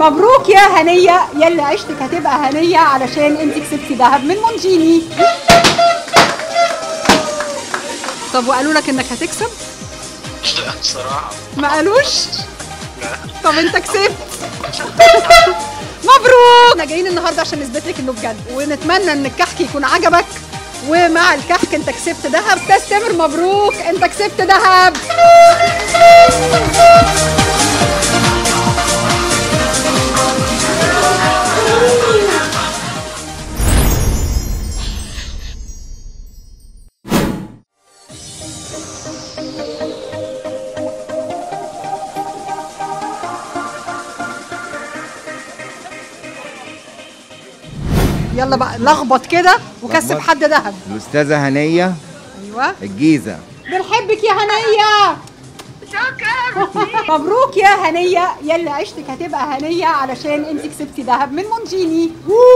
مبروك يا هنيه يلي عيشتك هتبقى هنيه علشان انت كسبتي ذهب من مونجيني طب وقالوا لك انك هتكسب لا بصراحة ما قالوش لا طب انت كسبت مبروك احنا جايين النهارده عشان نثبت لك انه بجد ونتمنى ان الكحك يكون عجبك ومع الكحك انت كسبت ذهب تستمر مبروك انت كسبت ذهب يلا بقى لخبط كده وكسب لخبط. حد ذهب الأستاذة هنية ايوه الجيزة بنحبك يا هنيه شكرا مبروك يا هنيه يلي عيشتك هتبقى هنيه علشان انت كسبتي ذهب من مونجيني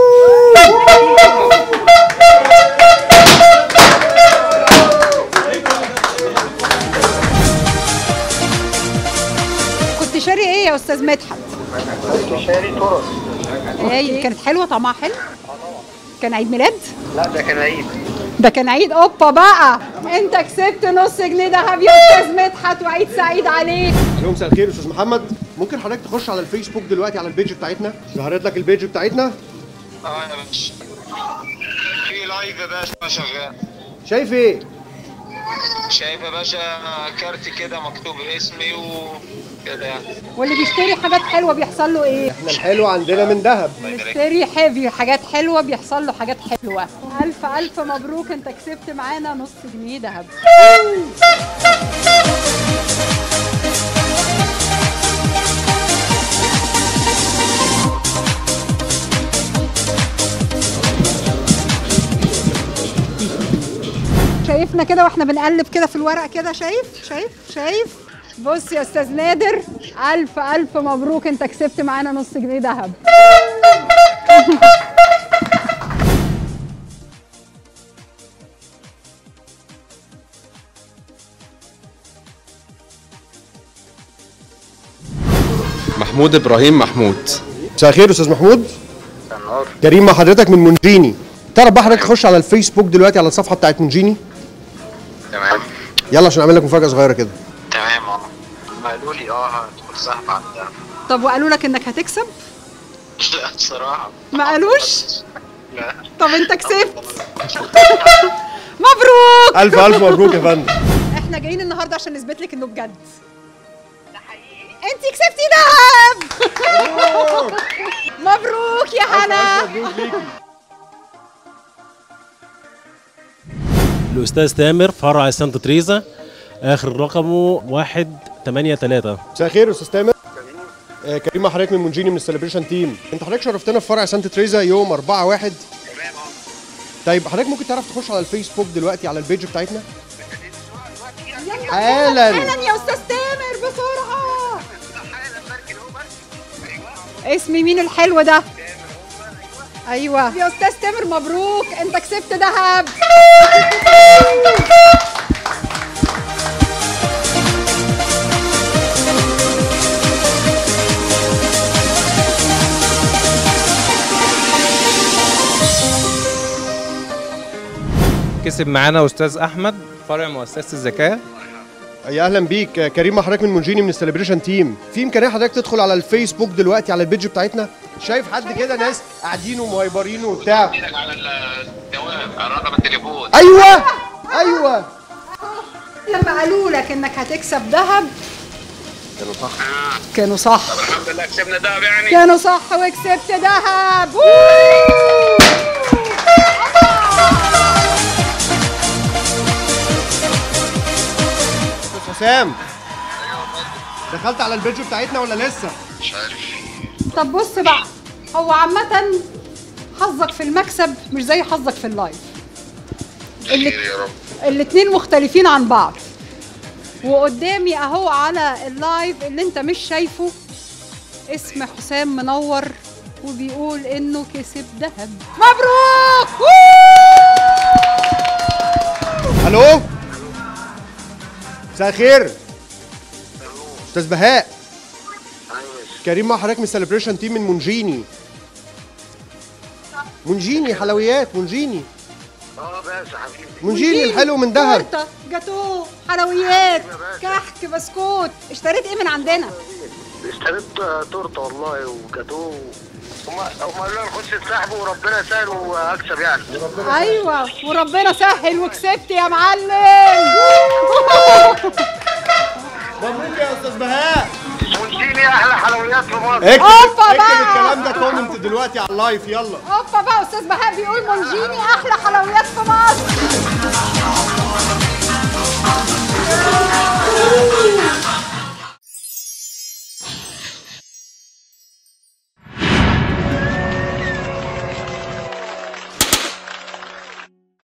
كنت شاري ايه يا استاذ مدحت شاري ترس ايه كانت حلوه طعمها حلو كان عيد ميلاد لا ده كان عيد ده كان عيد اوبا بقى انت كسبت نص جنيه ذهب يا استاذ مدحت وعيد سعيد عليك يوم مساء الخير استاذ محمد ممكن حضرتك تخش على الفيسبوك دلوقتي على البيج بتاعتنا ظهرت لك البيج بتاعتنا اه يا باشا في لايف يا باشا شغال شايف ايه شايف يا باشا كارت كده مكتوب اسمي وكده يعني واللي بيشتري حاجات حلوه بيحصل له ايه احنا الحلو عندنا من ذهب بيشتري حيفي حاجات حلوه بيحصل له حاجات حلوه الف الف مبروك انت كسبت معانا نص جنيه ذهب شايفنا كده واحنا بنقلب كده في الورق كده شايف شايف شايف بص يا استاذ نادر الف الف مبروك انت كسبت معانا نص جنيه ذهب محمود ابراهيم محمود مساء الخير استاذ محمود النهار كريم مع حضرتك من مونجيني تعرف بقى حضرتك تخش على الفيسبوك دلوقتي على الصفحه بتاعت مونجيني تمام يلا عشان اعمل لك مفاجاه صغيره كده تمام اه ما قالوا لي اه هتدخل سحب على الدهب طب وقالوا لك انك هتكسب لا بصراحة ما قالوش لا طب انت كسبت مبروك الف الف مبروك يا فندم احنا جايين النهارده عشان نثبت لك انه بجد ده حقيقي انت كسبتي دهب مبروك يا هنا الأستاذ تامر فرع سانتا تريزا آخر رقمه واحد تمانية تلاتة مساء الخير استاذ تامر آه، كريم مع حضرتك من مونجيني من السليبريشن تيم انت حضرتك شرفتنا في فرع سانتا تريزا يوم 4 1 تمام اه طيب حضرتك ممكن تعرف تخش على الفيسبوك دلوقتي على البيج بتاعتنا حالا حالا يا استاذ تامر بسرعه اسم مين الحلو ده ايوه يا استاذ تامر مبروك انت كسبت دهب كسب معانا استاذ احمد فرع مؤسسه الزكاه يا اهلا بيك آه، كريم مع حضرتك من مونجيني من السليبريشن تيم في امكانيه حضرتك تدخل على الفيسبوك دلوقتي على البيج بتاعتنا شايف حد كده ناس قاعدين ومهيبرين وبتاع ايدك على الجواب على رقم التليفون ايوه ايوه لما قالوا لك انك هتكسب ذهب كانوا صح كانوا صح الحمد لله كسبنا دهب يعني كانوا صح وكسبت ذهب استاذ حسام دخلت على البيج بتاعتنا ولا لسه مش عارف طب بص بقى هو عامة حظك في المكسب مش زي حظك في اللايف اللي- خير يا رب الاتنين مختلفين عن بعض وقدامي اهو على اللايف اللي انت مش شايفه اسم حسام منور وبيقول انه كسب ذهب مبروك الو مساء الخير استاذ بهاء كريم مع حضرتك من السليبريشن تيم من منجيني منجيني حلويات منجيني اه باشا حبيبي منجيني الحلو من دهب تورته جاتوه حلويات كحك بسكوت اشتريت ايه من عندنا اشتريت تورته والله وجاتوه هما هما قالوا لي نخش نسحبه وربنا يسهل واكسب يعني ايوه وربنا سهل وكسبت يا معلم مبروك يا استاذ بهاء واديني احلى حلويات في مصر اكتب أوبا اكتب بقى. الكلام ده كومنت دلوقتي على اللايف يلا اوبا بقى استاذ بهاء بيقول منجيني احلى حلويات في مصر